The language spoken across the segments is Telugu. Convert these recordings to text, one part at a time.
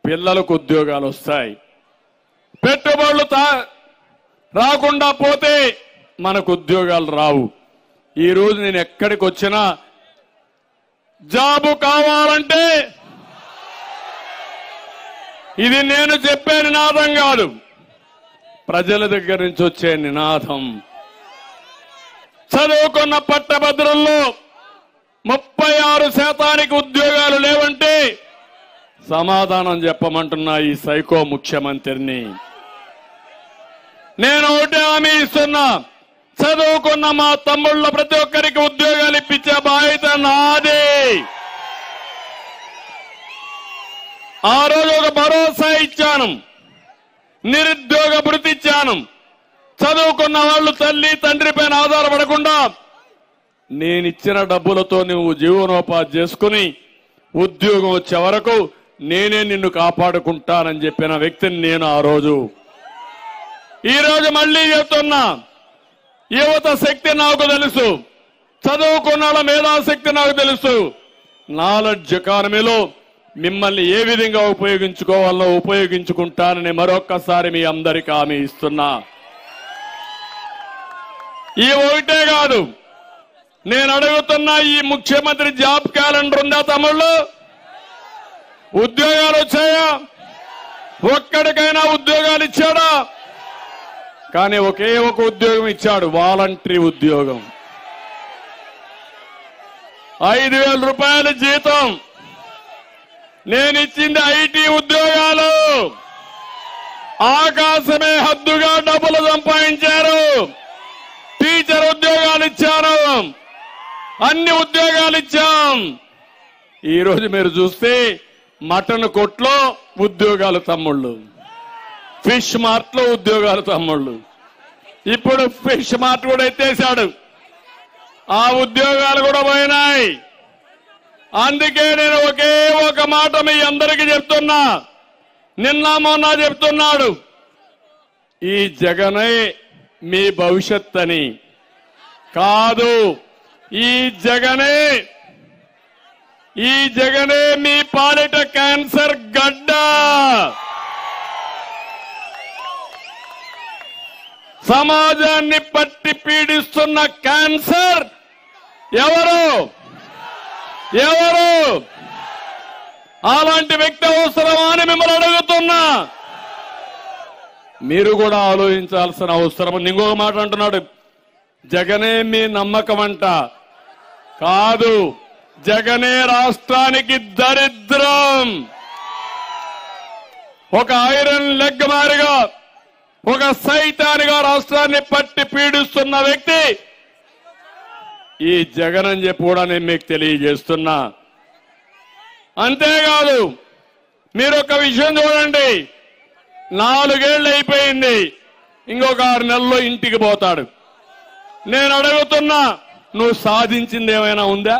పిల్లలకు ఉద్యోగాలు వస్తాయి పెట్టుబడులు తా- రాకుండా పోతే మనకు ఉద్యోగాలు రావు ఈ రోజు నేను ఎక్కడికి వచ్చినా జాబు కావాలంటే ఇది నేను చెప్పే నినాదం కాదు ప్రజల దగ్గర నుంచి వచ్చే నినాదం చదువుకున్న పట్టభద్రుల్లో ముప్పై ఆరు శాతానికి ఉద్యోగాలు లేవంటే సమాధానం చెప్పమంటున్నా ఈ సైకో ముఖ్యమంత్రిని నేను ఒకటి హామీ ఇస్తున్నా చదువుకున్న మా తమ్ముళ్ళ ప్రతి ఒక్కరికి ఉద్యోగాలు ఇప్పించే బాధ్యత నాదే ఆ రోజు ఒక భరోసా ఇచ్చాను నిరుద్యోగ భృతి ఇచ్చాను చదువుకున్న వాళ్ళు తల్లి తండ్రి పైన ఆధారపడకుండా నేనిచ్చిన డబ్బులతో నువ్వు జీవనోపాధి చేసుకుని ఉద్యోగం వచ్చే వరకు నేనే నిన్ను కాపాడుకుంటానని చెప్పిన వ్యక్తిని నేను ఆ రోజు ఈ రోజు మళ్ళీ చెప్తున్నా యువత శక్తి నాకు తెలుసు చదువుకున్న వాళ్ళ మేధాశక్తి నాకు తెలుసు నాలెడ్జ్ ఎకానమీలో మిమ్మల్ని ఏ విధంగా ఉపయోగించుకోవాలో ఉపయోగించుకుంటానని మరొక్కసారి మీ అందరికీ హామీ ఇస్తున్నా ఈ ఒకటే కాదు నేను అడుగుతున్న ఈ ముఖ్యమంత్రి జాబ్ క్యాలెండర్ ఉందా తమ్ముళ్ళు ఉద్యోగాలు వచ్చాయా ఒక్కడికైనా ఉద్యోగాలు ఇచ్చాడా కానీ ఒకే ఒక ఉద్యోగం ఇచ్చాడు వాలంటరీ ఉద్యోగం ఐదు వేల రూపాయల జీతం నేను ఇచ్చింది ఐటీ ఉద్యోగాలు ఆకాశమే హద్దుగా డబ్బులు సంపాదించారు టీచర్ ఉద్యోగాలు ఇచ్చారు అన్ని ఉద్యోగాలు ఇచ్చాం ఈ రోజు మీరు చూస్తే మటన్ కొట్లో ఉద్యోగాలు తమ్ముళ్ళు ఫిష్ మార్ట్ లో ఉద్యోగాలు తమ్ముళ్ళు ఇప్పుడు ఫిష్ మార్ట్ కూడా ఎత్తేసాడు ఆ ఉద్యోగాలు కూడా పోయినాయి అందుకే నేను ఒకే ఒక మాట మీ అందరికీ చెప్తున్నా నిన్న మొన్న చెప్తున్నాడు ఈ జగనే మీ భవిష్యత్ అని కాదు ఈ జగనే ఈ జగనే మీ పాలిట క్యాన్సర్ గడ్డ సమాజాన్ని పట్టి పీడిస్తున్న క్యాన్సర్ ఎవరు ఎవరు అలాంటి వ్యక్తి అవసరమా అని మిమ్మల్ని అడుగుతున్నా మీరు కూడా ఆలోచించాల్సిన అవసరం ఉంది ఇంకొక మాట అంటున్నాడు జగనే మీ నమ్మకం అంట కాదు జగనే రాష్ట్రానికి దరిద్రం ఒక ఐరన్ లెగ్ మారిగా ఒక సైతానిగా రాష్ట్రాన్ని పట్టి పీడిస్తున్న వ్యక్తి ఈ జగన్ అని చెప్పి కూడా నేను మీకు తెలియజేస్తున్నా అంతేకాదు మీరు ఒక విషయం చూడండి నాలుగేళ్లు అయిపోయింది ఇంకొక ఆరు నెలల్లో ఇంటికి పోతాడు నేను అడుగుతున్నా నువ్వు సాధించింది ఏమైనా ఉందా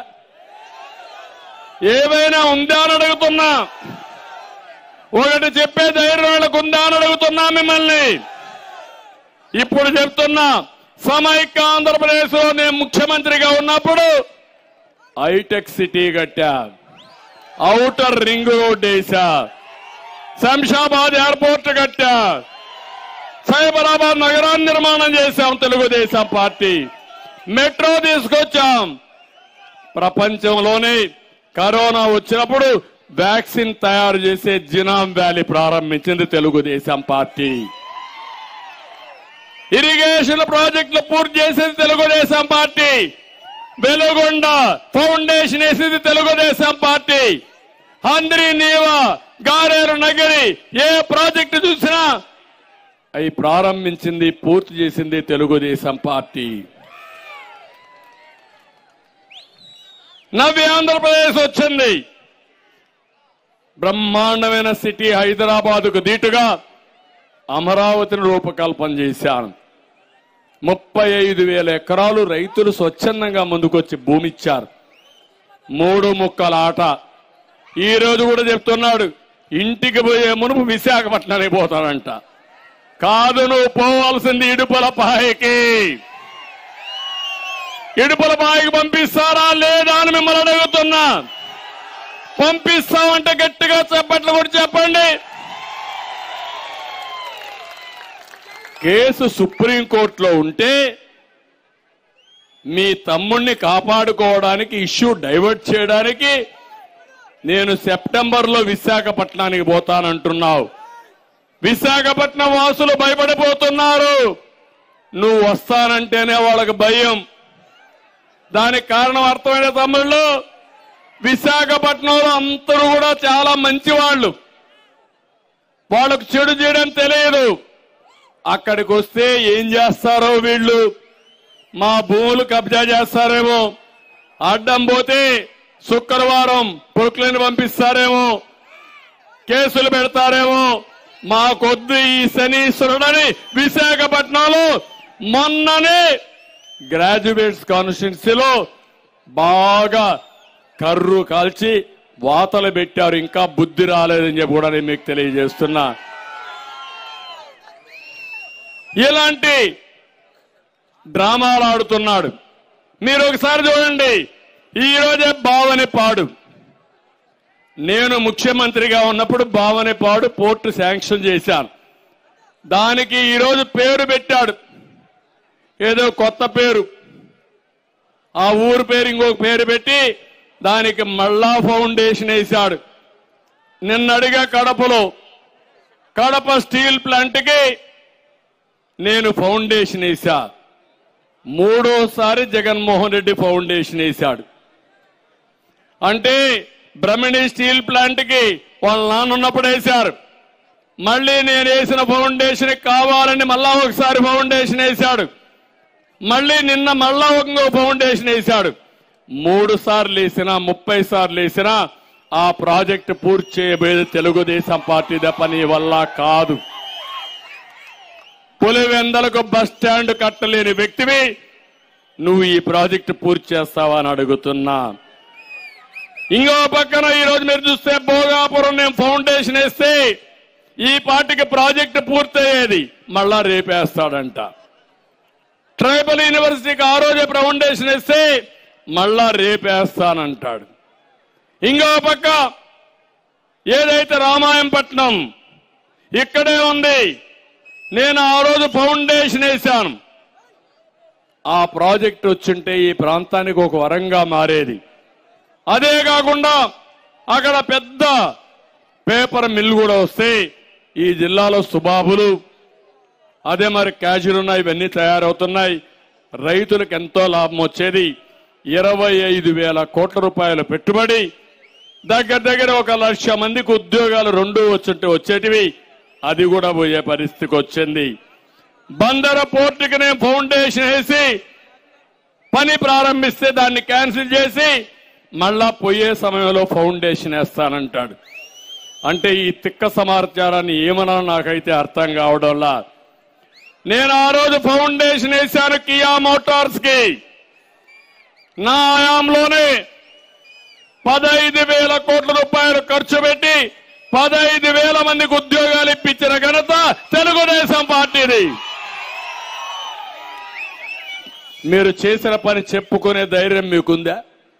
ఏమైనా ఉందా అని అడుగుతున్నా ఒకటి చెప్పే ధైర్యం వాళ్ళకు ఉందా అని అడుగుతున్నా మిమ్మల్ని ఇప్పుడు చెప్తున్నా సమైక్య ఆంధ్రప్రదేశ్ లో నేను ముఖ్యమంత్రిగా ఉన్నప్పుడు హైటెక్ సిటీ కట్టా ఔటర్ రింగ్ రోడ్ వేసా శంషాబాద్ ఎయిర్పోర్ట్ కట్టా సైబరాబాద్ నగరాన్ని నిర్మాణం చేశాం తెలుగుదేశం పార్టీ మెట్రో తీసుకొచ్చాం ప్రపంచంలోనే కరోనా వచ్చినప్పుడు వ్యాక్సిన్ తయారు చేసే జినాం వ్యాలీ ప్రారంభించింది తెలుగుదేశం పార్టీ ఇరిగేషన్ ప్రాజెక్టులు పూర్తి చేసేది తెలుగుదేశం పార్టీ వెలుగొండ ఫౌండేషన్ వేసేది తెలుగుదేశం పార్టీ హంద్రి నీవా గారేరు నగరి ఏ ప్రాజెక్టు చూసినా అవి ప్రారంభించింది పూర్తి చేసింది తెలుగుదేశం పార్టీ నవ్య ఆంధ్రప్రదేశ్ వచ్చింది బ్రహ్మాండమైన సిటీ హైదరాబాదుకు దీటుగా అమరావతిని రూపకల్పన చేశాను ముప్పై ఐదు వేల ఎకరాలు రైతులు స్వచ్ఛందంగా ముందుకొచ్చి భూమి ఇచ్చారు మూడు ముక్కల ఆట ఈ రోజు కూడా చెప్తున్నాడు ఇంటికి పోయే మునుపు విశాఖపట్నానికి పోతాడంట కాదు నువ్వు పోవాల్సింది ఇడుపుల పాయకి ఇడుపుల పాయకి పంపిస్తారా లేదా అని మిమ్మల్ని అడుగుతున్నా పంపిస్తామంటే గట్టిగా చెప్పట్లు కూడా చెప్పండి కేసు సుప్రీంకోర్టులో ఉంటే మీ తమ్ముణ్ణి కాపాడుకోవడానికి ఇష్యూ డైవర్ట్ చేయడానికి నేను సెప్టెంబర్లో విశాఖపట్నానికి పోతానంటున్నావు విశాఖపట్నం వాసులు భయపడిపోతున్నారు నువ్వు వస్తానంటేనే వాళ్ళకి భయం దానికి కారణం అర్థమైన తమ్ముళ్ళు విశాఖపట్నంలో అందరూ కూడా చాలా మంచి వాళ్ళు వాళ్ళకు చెడు చేయడం తెలియదు అక్కడికి వస్తే ఏం చేస్తారో వీళ్ళు మా భూములు కబ్జా చేస్తారేమో అడ్డం పోతే శుక్రవారం పొరుకులను పంపిస్తారేమో కేసులు పెడతారేమో మాకొద్దు ఈ శనీశ్వరుడని విశాఖపట్నంలో మొన్ననే గ్రాడ్యుయేట్స్ కాన్స్టిట్యున్సీలో బాగా కర్రు కాల్చి వాతలు పెట్టారు ఇంకా బుద్ధి రాలేదని చెప్పి కూడా నేను మీకు తెలియజేస్తున్నా ఇలాంటి డ్రామాలు ఆడుతున్నాడు మీరు ఒకసారి చూడండి ఈ రోజే బావని పాడు నేను ముఖ్యమంత్రిగా ఉన్నప్పుడు బావని పాడు పోర్టు శాంక్షన్ చేశాను దానికి ఈరోజు పేరు పెట్టాడు ఏదో కొత్త పేరు ఆ ఊరు పేరు ఇంకొక పేరు పెట్టి దానికి మళ్ళా ఫౌండేషన్ వేశాడు నిన్న అడిగా కడపలో కడప స్టీల్ ప్లాంట్కి నేను ఫౌండేషన్ వేశా మూడోసారి జగన్మోహన్ రెడ్డి ఫౌండేషన్ వేశాడు అంటే బ్రహ్మణి స్టీల్ ప్లాంట్ కి వాళ్ళ నాన్న ఉన్నప్పుడు వేశారు మళ్ళీ నేను వేసిన ఫౌండేషన్ కావాలని మళ్ళా ఒకసారి ఫౌండేషన్ వేశాడు మళ్ళీ నిన్న మళ్ళా ఇంకో ఫౌండేషన్ వేశాడు మూడు సార్లు వేసినా ముప్పై సార్లు వేసినా ఆ ప్రాజెక్టు పూర్తి చేయబోయేది తెలుగుదేశం పార్టీ తప్ప నీ వల్ల కాదు పులివెందలకు బస్ స్టాండ్ కట్టలేని వ్యక్తివి నువ్వు ఈ ప్రాజెక్టు పూర్తి చేస్తావా అని అడుగుతున్నా ఇంకో పక్కన ఈ రోజు మీరు చూస్తే భోగాపురం నేను ఫౌండేషన్ వేస్తే ఈ పార్టీకి ప్రాజెక్టు పూర్తయ్యేది మళ్ళా రేపేస్తాడంట ట్రైబల్ యూనివర్సిటీకి ఆ రోజే ఫౌండేషన్ వేస్తే మళ్ళా రేపేస్తానంటాడు ఇంకో పక్క ఏదైతే రామాయంపట్నం ఇక్కడే ఉంది నేను ఆ రోజు ఫౌండేషన్ వేశాను ఆ ప్రాజెక్ట్ వచ్చింటే ఈ ప్రాంతానికి ఒక వరంగా మారేది అదే కాకుండా అక్కడ పెద్ద పేపర్ మిల్ కూడా వస్తే ఈ జిల్లాలో సుబాబులు అదే మరి క్యాజులు ఉన్నాయి ఇవన్నీ తయారవుతున్నాయి రైతులకు ఎంతో లాభం వచ్చేది ఇరవై ఐదు వేల కోట్ల రూపాయల పెట్టుబడి దగ్గర దగ్గర ఒక లక్ష మందికి ఉద్యోగాలు రెండు వచ్చుంటే వచ్చేటివి అది కూడా పోయే పరిస్థితికి వచ్చింది బందర పోర్టుకి నేను ఫౌండేషన్ వేసి పని ప్రారంభిస్తే దాన్ని క్యాన్సిల్ చేసి మళ్ళా పోయే సమయంలో ఫౌండేషన్ వేస్తానంటాడు అంటే ఈ తిక్క సమాచారాన్ని ఏమన్నా నాకైతే అర్థం కావడంలా నేను ఆ రోజు ఫౌండేషన్ వేశాను కియా మోటార్స్ కి నా హయాంలోనే పదహైదు వేల కోట్ల రూపాయలు ఖర్చు పెట్టి పదహైదు వేల మందికి ఉద్యోగాలు ఇప్పించిన ఘనత తెలుగుదేశం పార్టీది మీరు చేసిన పని చెప్పుకునే ధైర్యం మీకుందా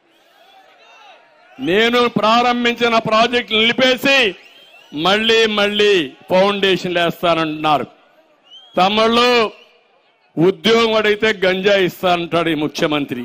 నేను ప్రారంభించిన ప్రాజెక్ట్ నిలిపేసి మళ్ళీ మళ్ళీ ఫౌండేషన్ వేస్తానంటున్నారు తమ్ముళ్ళు ఉద్యోగం అడిగితే గంజా ఇస్తానంటాడు ఈ ముఖ్యమంత్రి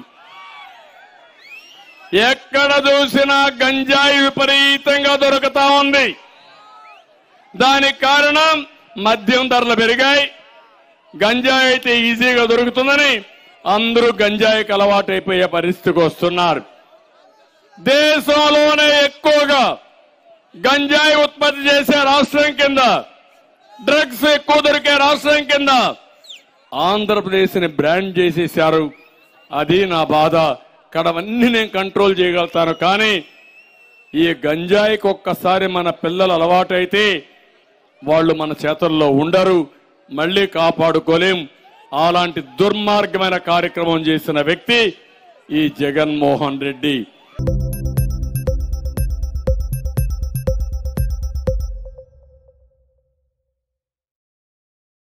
ఎక్కడ చూసినా గంజాయి విపరీతంగా దొరుకుతా ఉంది దానికి కారణం మద్యం ధరలు పెరిగాయి గంజాయి అయితే ఈజీగా దొరుకుతుందని అందరూ గంజాయికి అలవాటైపోయే పరిస్థితికి వస్తున్నారు దేశంలోనే ఎక్కువగా గంజాయి ఉత్పత్తి చేసే రాష్ట్రం కింద డ్రగ్స్ ఎక్కువ దొరికే రాష్ట్రం కింద ఆంధ్రప్రదేశ్ ని బ్రాండ్ చేసేశారు అది నా బాధ ఇక్కడవన్నీ నేను కంట్రోల్ చేయగలుగుతాను కానీ ఈ గంజాయికి ఒక్కసారి మన పిల్లలు అలవాటైతే వాళ్ళు మన చేతుల్లో ఉండరు మళ్ళీ కాపాడుకోలేం అలాంటి దుర్మార్గమైన కార్యక్రమం చేసిన వ్యక్తి ఈ జగన్మోహన్ రెడ్డి